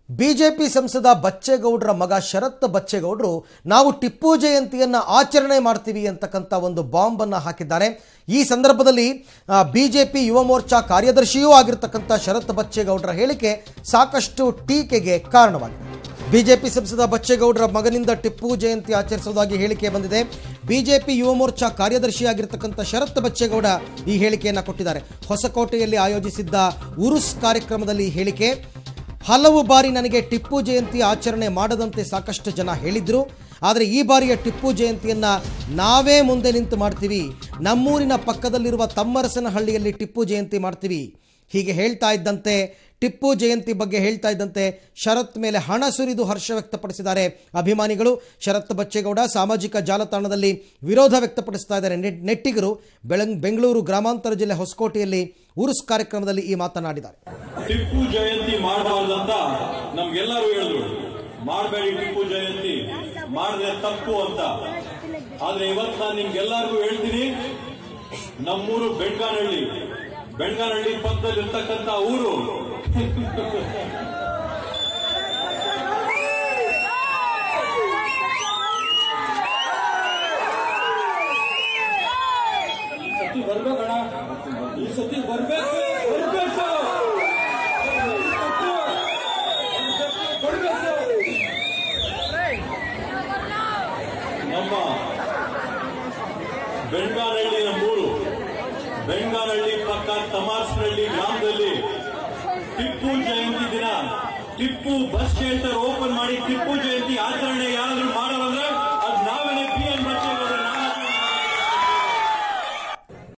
BJP ಸಂಸದ ಬಚ್ಚೇಗೌಡರ ಮಗ ಶರತ್ ಬಚ್ಚೇಗೌಡರು ನಾವು ಟಿಪ್ಪು ಜಯಂತಿಯನ್ನ ಆಚರಣೆ ಮಾಡ್ತೀವಿ ಅಂತಕ್ಕಂಥ ಒಂದು ಬಾಂಬ್ ಅನ್ನ ಹಾಕಿದ್ದಾರೆ ಈ ಸಂದರ್ಭದಲ್ಲಿ ಬಿಜೆಪಿ ಯುವ ಮೋರ್ಚಾ ಕಾರ್ಯದರ್ಶಿಯೂ ಆಗಿರ್ತಕ್ಕಂಥ ಶರತ್ ಬಚ್ಚೇಗೌಡರ ಹೇಳಿಕೆ ಸಾಕಷ್ಟು ಟೀಕೆಗೆ ಕಾರಣವಾಗಿದೆ ಬಿಜೆಪಿ ಸಂಸದ ಬಚ್ಚೇಗೌಡರ ಮಗನಿಂದ ಟಿಪ್ಪು ಜಯಂತಿ ಆಚರಿಸುವುದಾಗಿ ಹೇಳಿಕೆ ಬಂದಿದೆ ಬಿಜೆಪಿ ಯುವ ಮೋರ್ಚಾ ಕಾರ್ಯದರ್ಶಿಯಾಗಿರ್ತಕ್ಕಂಥ ಶರತ್ ಬಚ್ಚೇಗೌಡ ಈ ಹೇಳಿಕೆಯನ್ನು ಕೊಟ್ಟಿದ್ದಾರೆ ಹೊಸಕೋಟೆಯಲ್ಲಿ ಆಯೋಜಿಸಿದ್ದ ಉರುಸ್ ಕಾರ್ಯಕ್ರಮದಲ್ಲಿ ಈ ಹೇಳಿಕೆ ಹಲವು ಬಾರಿ ನನಗೆ ಟಿಪ್ಪು ಜಯಂತಿ ಆಚರಣೆ ಮಾಡದಂತೆ ಸಾಕಷ್ಟು ಜನ ಹೇಳಿದ್ರು ಆದರೆ ಈ ಬಾರಿಯ ಟಿಪ್ಪು ಜಯಂತಿಯನ್ನ ನಾವೇ ಮುಂದೆ ನಿಂತು ಮಾಡ್ತೀವಿ ನಮ್ಮೂರಿನ ಪಕ್ಕದಲ್ಲಿರುವ ತಮ್ಮರಸನಹಳ್ಳಿಯಲ್ಲಿ ಟಿಪ್ಪು ಜಯಂತಿ ಮಾಡ್ತೀವಿ ಹೀಗೆ ಹೇಳ್ತಾ ಇದ್ದಂತೆ ಟಿಪ್ಪು ಜಯಂತಿ ಬಗ್ಗೆ ಹೇಳ್ತಾ ಇದ್ದಂತೆ ಶರತ್ ಮೇಲೆ ಹಣ ಸುರಿದು ಹರ್ಷ ವ್ಯಕ್ತಪಡಿಸಿದ್ದಾರೆ ಅಭಿಮಾನಿಗಳು ಶರತ್ ಬಚ್ಚೇಗೌಡ ಸಾಮಾಜಿಕ ಜಾಲತಾಣದಲ್ಲಿ ವಿರೋಧ ವ್ಯಕ್ತಪಡಿಸ್ತಾ ಇದ್ದಾರೆ ನೆಟ್- ನೆಟ್ಟಿಗರು ಬೆಳಂಗ್ ಬೆಂಗಳೂರು ಗ್ರಾಮಾಂತರ ಜಿಲ್ಲೆ ಹೊಸಕೋಟೆಯಲ್ಲಿ ಉರುಸ್ ಕಾರ್ಯಕ್ರಮದಲ್ಲಿ ಈ ಮಾತನಾಡಿದ್ದಾರೆ ಟಿಪ್ಪು ಜಯಂತಿ ಮಾಡಬಾರ್ದಂತ ನಮ್ಗೆಲ್ಲರೂ ಹೇಳಿದ್ರು ಮಾಡಬೇಡಿ ಟಿಪ್ಪು ಜಯಂತಿ ಮಾಡಿದ್ರೆ ತಪ್ಪು ಅಂತ ಆದ್ರೆ ಇವತ್ತು ನಾನು ನಿಮ್ಗೆಲ್ಲರಿಗೂ ಹೇಳ್ತೀನಿ ನಮ್ಮೂರು ಬೆಣ್ಗಾನಹಳ್ಳಿ ಬೆಣ್ಗಾನಹಳ್ಳಿ ಪಕ್ಕದಲ್ಲಿ ಇರ್ತಕ್ಕಂಥ ಊರು ಈ ಸತಿ ಬರ್ಬೇಕಣ ಈ ಸತಿ ಬರ್ಬೇಕು ಬರ್ಬೇಕು ಬರ್ಬೇಕು. ನಮ್ಮ ಬೆಣ್ಗಾನಹಳ್ಳಿ ನಮ್ಮೂರು ಬೆಣ್ಗಾನಹಳ್ಳಿ ಪಕ್ಕ ತಮಾಸ್ನಹಳ್ಳಿ ಗ್ರಾಮದಲ್ಲಿ ಟಿಪ್ಪು ಜಯಂತಿ ದಿನ ಟಿಪ್ಪು ಬಸ್ ಶೆಲ್ಟರ್ ಓಪನ್ ಮಾಡಿ ಟಿಪ್ಪು ಜಯಂತಿ ಆಚರಣೆ ಯಾರಾದ್ರೂ ಮಾಡಲ್ಲ